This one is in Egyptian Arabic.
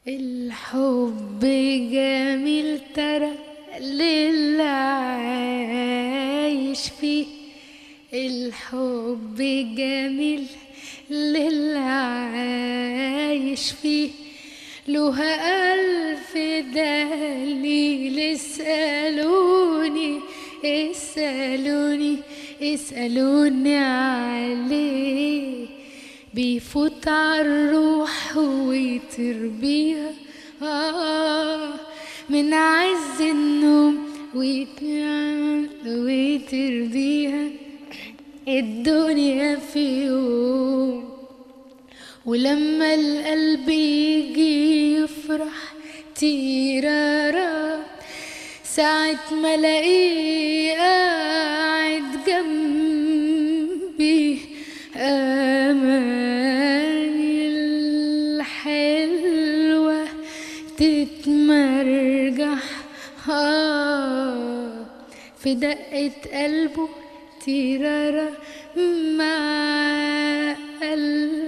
الحب جميل ترى للي عايش فيه الحب جميل للي عايش فيه له ألف دليل اسألوني اسألوني اسألوني عليه بيفوت عالروح ويطير بيها آه من عز النوم ويتنعم ويطير بيها الدنيا في يوم ولما القلب يجي يفرح تيرارا ساعة ما الاقيه قاعد جنبي اماني الحلوة تتمرجح آه في دقة قلبه تيرارا مع قلبه